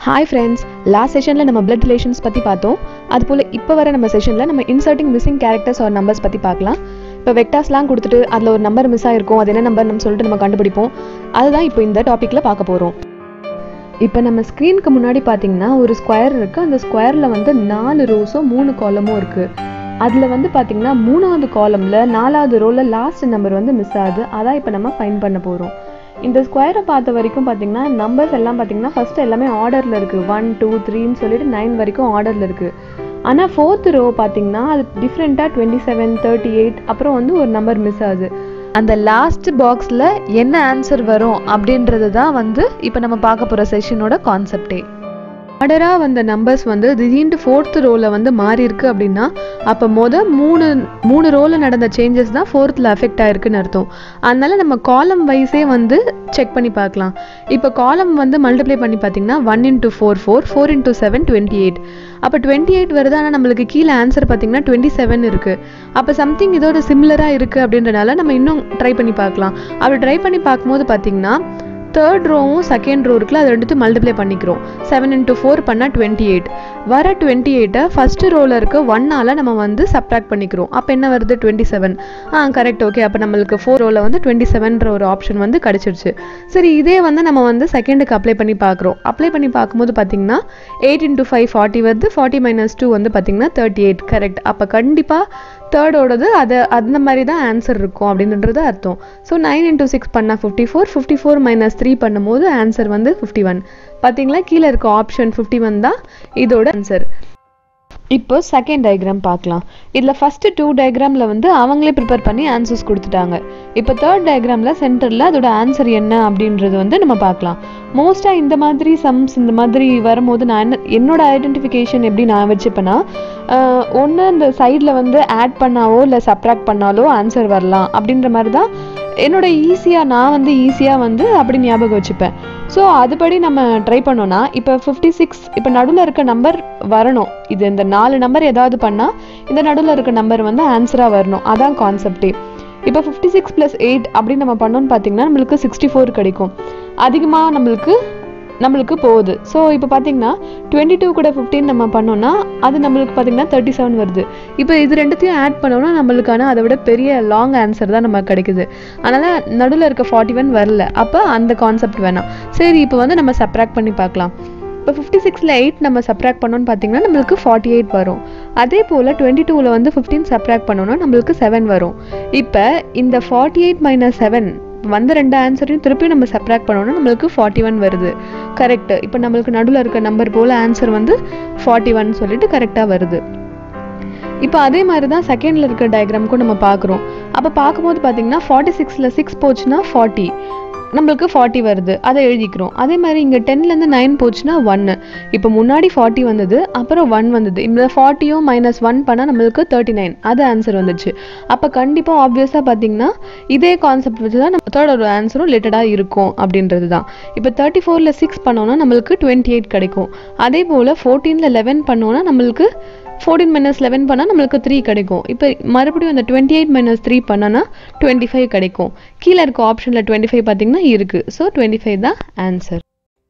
hi friends last செஷனில் நம்ம blood relations பற்றி பார்த்தோம் அதுபோல் இப்போ வர நம்ம செஷனில் நம்ம இன்சர்ட்டிங் மிஸ்ஸிங் கேரக்டர்ஸ் ஒரு நம்பர்ஸ் பற்றி பார்க்கலாம் இப்போ வெக்டாஸ்லாம் கொடுத்துட்டு அதில் ஒரு நம்பர் மிஸ் ஆகிருக்கும் அது என்ன நம்பர் நம்ம சொல்லிட்டு நம்ம கண்டுபிடிப்போம் அதுதான் இப்போ இந்த டாப்பிக்கில் பார்க்க போகிறோம் இப்போ நம்ம ஸ்க்ரீனுக்கு முன்னாடி பார்த்தீங்கன்னா ஒரு ஸ்கொயர் இருக்குது அந்த ஸ்கொயரில் வந்து நாலு ரோஸும் மூணு காலமும் இருக்குது அதில் வந்து பார்த்தீங்கன்னா மூணாவது காலமில் நாலாவது ரோவில் லாஸ்ட் நம்பர் வந்து மிஸ் ஆகுது அதான் இப்போ நம்ம ஃபைன் பண்ண போகிறோம் இந்த ஸ்கொயரை பார்த்த வரைக்கும் பார்த்தீங்கன்னா நம்பர்ஸ் எல்லாம் பார்த்தீங்கன்னா ஃபர்ஸ்ட் எல்லாமே ஆர்டரில் இருக்குது ஒன் டூ த்ரீன்னு சொல்லிட்டு நைன் வரைக்கும் ஆர்டரில் இருக்குது ஆனால் ஃபோர்த் ரோ பார்த்தீங்கன்னா அது டிஃப்ரெண்ட்டாக டுவெண்ட்டி செவன் தேர்ட்டி எயிட் அப்புறம் வந்து ஒரு நம்பர் மிஸ் ஆகுது அந்த லாஸ்ட் பாக்ஸில் என்ன ஆன்சர் வரும் அப்படின்றது தான் வந்து இப்போ நம்ம பார்க்க போகிற செஷனோட கான்செப்டே ஆர்டராக வந்த நம்பர்ஸ் வந்து திடீர்னு ஃபோர்த் ரோவில் வந்து மாறி இருக்கு அப்படின்னா அப்போ மொதல் மூணு மூணு ரோவில் நடந்த சேஞ்சஸ் தான் ஃபோர்த்தில் அஃபெக்ட் ஆயிருக்குன்னு அர்த்தம் அதனால நம்ம காலம் வைஸே வந்து செக் பண்ணி பார்க்கலாம் இப்போ காலம் வந்து மல்டிப்ளை பண்ணி பார்த்தீங்கன்னா one into four four four into seven twenty eight அப்போ டுவெண்ட்டி எயிட் வருது ஆனால் நம்மளுக்கு கீழே ஆன்சர் பார்த்தீங்கன்னா டுவெண்ட்டி செவன் இருக்குது அப்போ சம்திங் இதோட சிமிலராக இருக்குது அப்படின்றனால நம்ம இன்னும் ட்ரை பண்ணி பார்க்கலாம் அப்படி ட்ரை பண்ணி பார்க்கும்போது பார்த்தீங்கன்னா தேர்ட் ரோவும் செகண்ட் ரோ இருக்குல்ல அது ரெண்டுத்தையும் மல்டிப்ளை பண்ணிக்கிறோம் செவன் இன்ட்டு ஃபோர் பண்ணால் டுவெண்ட்டி எயிட் வர டுவெண்ட்டி எயிட்டை ஃபஸ்ட்டு ரோவில் இருக்க ஒன்னால் நம்ம வந்து சப்ராக்ட் பண்ணிக்கிறோம் அப்போ என்ன வருது டுவெண்ட்டி செவன் ஆ கரெக்ட் ஓகே அப்போ நம்மளுக்கு ஃபோர் ரோவில் வந்து டுவெண்ட்டி செவன்ற ஒரு ஆப்ஷன் வந்து கிடச்சிருச்சு சரி இதே வந்து நம்ம வந்து செகண்டுக்கு அப்ளை பண்ணி பார்க்குறோம் அப்ளை பண்ணி பார்க்கும்போது பார்த்தீங்கன்னா எயிட் இன்ட்டு ஃபைவ் ஃபார்ட்டி வருது ஃபார்ட்டி மைனஸ் டூ வந்து பார்த்தீங்கன்னா தேர்ட்டி எயிட் கரெக்ட் அப்போ கண்டிப்பாக தேர்டோடது அது அந்த மாதிரி தான் ஆன்சர் இருக்கும் அப்படின்றது அர்த்தம் ஸோ நைன் இன்டூ சிக்ஸ் பண்ணால் fifty four fifty four minus three பண்ணும்போது ஆன்சர் வந்து ஃபிஃப்டி ஒன் பார்த்தீங்களா கீழே இருக்க ஆப்ஷன் ஃபிஃப்டி ஒன் தான் இதோட ஆன்சர் இப்போ செகண்ட் டயக்ராம் பார்க்கலாம் இதில் ஃபஸ்ட்டு டூ டயக்ராமில் வந்து அவங்களே ப்ரிப்பேர் பண்ணி ஆன்சர்ஸ் கொடுத்துட்டாங்க இப்போ தேர்ட் டயக்ராமில் சென்டரில் அதோட ஆன்சர் என்ன அப்படின்றது வந்து நம்ம பார்க்கலாம் மோஸ்ட்டாக இந்த மாதிரி சம்ஸ் இந்த மாதிரி வரும்போது நான் என்ன என்னோட ஐடென்டிஃபிகேஷன் எப்படி நான் வச்சுப்பேன்னா ஒன்று இந்த சைடில் வந்து ஆட் பண்ணாவோ இல்லை சப்ராக்ட் பண்ணாலோ ஆன்சர் வரலாம் அப்படின்ற மாதிரி தான் என்னோட ஈஸியாக நான் வந்து ஈஸியாக வந்து அப்படி ஞாபகம் வச்சுப்பேன் ஸோ அதுபடி நம்ம ட்ரை பண்ணோன்னா இப்போ ஃபிஃப்டி சிக்ஸ் இப்போ நடுவில் இருக்க நம்பர் வரணும் இது இந்த நாலு நம்பர் ஏதாவது பண்ணால் இந்த நடுவில் இருக்க நம்பர் வந்து ஆன்சராக வரணும் அதான் கான்செப்டே இப்போ ஃபிஃப்டி சிக்ஸ் ப்ளஸ் எயிட் அப்படின்னு நம்ம பண்ணோன்னு பார்த்தீங்கன்னா நம்மளுக்கு சிக்ஸ்டி ஃபோர் கிடைக்கும் அதிகமாக நம்மளுக்கு நம்மளுக்கு போகுது ஸோ இப்போ பார்த்தீங்கன்னா டுவெண்ட்டி டூ கூட ஃபிஃப்டின் நம்ம பண்ணோம்னா அது நம்மளுக்கு பார்த்தீங்கன்னா தேர்ட்டி செவன் வருது இப்போ இது ரெண்டுத்தையும் ஆட் பண்ணோம்னா நம்மளுக்கான அதை விட பெரிய லாங் ஆன்சர் தான் நமக்கு கிடைக்குது அதனால் நடுவில் இருக்க ஃபார்ட்டி ஒன் வரல அப்போ அந்த கான்செப்ட் வேணாம் சரி இப்போ வந்து நம்ம சப்ராக்ட் பண்ணி பார்க்கலாம் இப்போ ஃபிஃப்டி சிக்ஸில் எயிட் நம்ம சப்ராக்ட் பண்ணோன்னு பார்த்தீங்கன்னா நம்மளுக்கு ஃபார்ட்டி எயிட் வரும் அதே போல் டுவெண்ட்டி டூவில் வந்து ஃபிஃப்டீன் சப்ராக்ட் பண்ணோன்னா நம்மளுக்கு செவன் வரும் இப்போ இந்த ஃபார்ட்டி எயிட் மைனஸ் செவன் வந்த ரெண்டு ஆன்சரையும் திருப்பி நம்ம சப்ராக்ட் பண்ணோம்னா நம்மளுக்கு ஃபார்ட்டி ஒன் வருது கரெக்ட் இப்போ நம்மளுக்கு நடுவில் இருக்க நம்பர் போல் ஆன்சர் வந்து ஃபார்ட்டி ஒன் சொல்லிட்டு கரெக்டாக வருது இப்போ அதே மாதிரி தான் செகண்டில் இருக்க டயக்ராமுக்கும் நம்ம பார்க்குறோம் அப்போ பார்க்கும்போது பார்த்தீங்கன்னா ஃபார்ட்டி சிக்ஸில் சிக்ஸ் போச்சுன்னா ஃபார்ட்டி நம்மளுக்கு ஃபார்ட்டி வருது அதை எழுதிக்கிறோம் அதே மாதிரி இங்கே டென்லேருந்து நைன் போச்சுன்னா ஒன்று இப்போ முன்னாடி ஃபார்ட்டி வந்தது அப்புறம் ஒன் வந்தது இந்த ஃபார்ட்டியும் மைனஸ் ஒன் பண்ணால் நம்மளுக்கு தேர்ட்டி நைன் அது ஆன்சர் வந்துச்சு அப்போ கண்டிப்பாக ஆப்வியஸாக பார்த்தீங்கன்னா இதே கான்செப்ட் வச்சு தான் நம்ம தேர்ட் ஒரு ஆன்சரும் ரிலேட்டடாக இருக்கும் அப்படின்றது தான் இப்போ தேர்ட்டி ஃபோரில் சிக்ஸ் பண்ணோன்னா நம்மளுக்கு டுவெண்ட்டி எயிட் கிடைக்கும் அதே போல் ஃபோர்டீனில் லெவன் பண்ணோன்னா நம்மளுக்கு ஃபோர்டீன் மைனஸ் லெவன் பண்ணால் நம்மளுக்கு த்ரீ கிடைக்கும் இப்போ மறுபடியும் அந்த டுவெண்ட்டி எயிட் மைனஸ் த்ரீ பண்ணோன்னா டுவெண்ட்டி ஃபைவ் கிடைக்கும் கீழே இருக்க ஆப்ஷனில் டுவெண்ட்டி ஃபைவ் பார்த்தீங்கன்னா இருக்குது ஸோ டுவெண்ட்டி ஃபைவ் தான் ஆன்சர்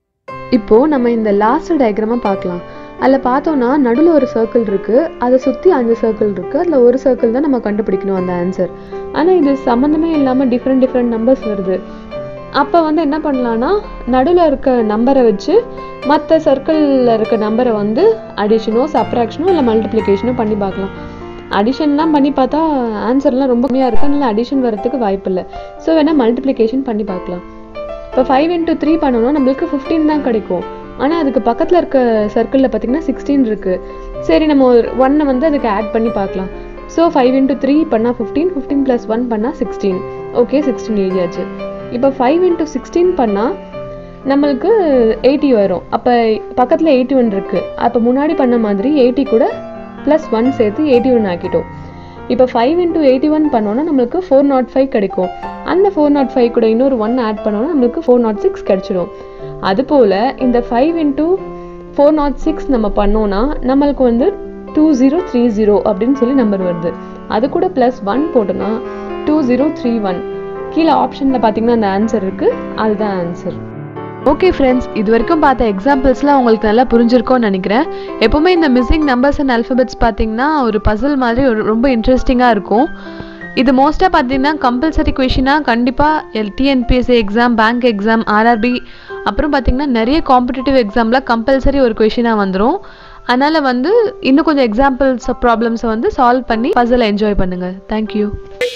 இப்போது நம்ம இந்த லாஸ்ட் டயக்ராமாக பார்க்கலாம் அதில் பார்த்தோன்னா நடுவில் ஒரு சர்க்கிள் இருக்குது அதை சுற்றி அஞ்சு சர்க்கிள் இருக்குது அதில் ஒரு சர்க்கிள் தான் நம்ம கண்டுபிடிக்கணும் அந்த ஆன்சர் ஆனால் இது சம்மந்தமே இல்லாமல் டிஃப்ரெண்ட் டிஃப்ரெண்ட் நம்பர்ஸ் வருது அப்போ வந்து என்ன பண்ணலான்னா நடுவில் இருக்க நம்பரை வச்சு மற்ற சர்க்கிளில் இருக்க நம்பரை வந்து அடிஷனோ சப்ராக்ஷனோ இல்லை மல்டிப்ளிகேஷனோ பண்ணி பார்க்கலாம் அடிஷன்லாம் பண்ணி பார்த்தா ஆன்சர்லாம் ரொம்ப கம்மியாக இருக்கு அதனால அடிஷன் வரதுக்கு வாய்ப்பு இல்லை ஸோ வேணால் மல்டிப்ளிகேஷன் பண்ணி பார்க்கலாம் இப்போ ஃபைவ் இன்ட்டு த்ரீ பண்ணோம்னா நம்மளுக்கு ஃபிஃப்டீன் தான் கிடைக்கும் ஆனால் அதுக்கு பக்கத்தில் இருக்க சர்க்கிளில் பார்த்தீங்கன்னா சிக்ஸ்டீன் இருக்குது சரி நம்ம ஒரு ஒன்னை வந்து அதுக்கு ஆட் பண்ணி பார்க்கலாம் ஸோ ஃபைவ் இன்ட்டு த்ரீ பண்ணால் ஃபிஃப்டீன் ஃபிஃப்டீன் ப்ளஸ் ஒன் பண்ணால் சிக்ஸ்டீன் ஓகே சிக்ஸ்டீன் எழுதியாச்சு இப்போ ஃபைவ் இன்ட்டு சிக்ஸ்டீன் பண்ணால் நம்மளுக்கு எயிட்டி வரும் அப்போ பக்கத்தில் எயிட்டி ஒன் இருக்குது அப்போ முன்னாடி பண்ண மாதிரி எயிட்டி கூட ப்ளஸ் ஒன் சேர்த்து எயிட்டி ஒன் ஆக்கிட்டோம் இப்போ ஃபைவ் இன்ட்டு எயிட்டி ஒன் பண்ணோன்னா நம்மளுக்கு ஃபோர் நாட் ஃபைவ் கிடைக்கும் அந்த ஃபோர் நாட் ஃபைவ் கூட இன்னொரு ஒன் ஆட் பண்ணோன்னா நம்மளுக்கு ஃபோர் நாட் சிக்ஸ் கிடச்சிடும் அதுபோல் இந்த five into four not six நம்ம பண்ணோன்னா நம்மளுக்கு வந்து டூ ஜீரோ த்ரீ ஜீரோ அப்படின்னு சொல்லி நம்பர் வருது அது கூட ப்ளஸ் ஒன் போட்டோன்னா டூ ஜீரோ த்ரீ ஒன் கீழே ஆப்ஷனில் பார்த்தீங்கன்னா அந்த ஆன்சர் இருக்குது அதுதான் ஆன்சர் ஓகே ஃப்ரெண்ட்ஸ் இது வரைக்கும் பார்த்த எக்ஸாம்பிள்ஸ்லாம் உங்களுக்கு நல்லா புரிஞ்சிருக்கும்னு நினைக்கிறேன் எப்போவுமே இந்த மிஸ்ஸிங் நம்பர்ஸ் அண்ட் அல்ஃபபெட்ஸ் பார்த்தீங்கன்னா ஒரு பசில் மாதிரி ஒரு ரொம்ப இன்ட்ரெஸ்டிங்காக இருக்கும் இது மோஸ்ட்டாக பார்த்தீங்கன்னா கம்பல்சரி கொஷினாக கண்டிப்பாக TNPSC exam bank exam RRB அப்புறம் பார்த்தீங்கன்னா நிறைய காம்படிட்டிவ் எக்ஸாமில் கம்பல்சரி ஒரு கொஷினாக வந்துடும் அதனால் வந்து இன்னும் கொஞ்சம் எக்ஸாம்பிள்ஸ் ப்ராப்ளம்ஸை வந்து சால்வ் பண்ணி பசில் என்ஜாய் பண்ணுங்கள் தேங்க்யூ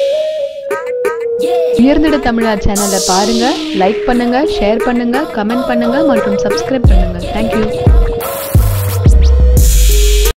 உயர்ந்திட தமிழா சேனலை பாருங்கள் லைக் பண்ணுங்கள் ஷேர் பண்ணுங்கள் கமெண்ட் பண்ணுங்கள் மற்றும் சப்ஸ்கிரைப் பண்ணுங்கள் தேங்க்யூ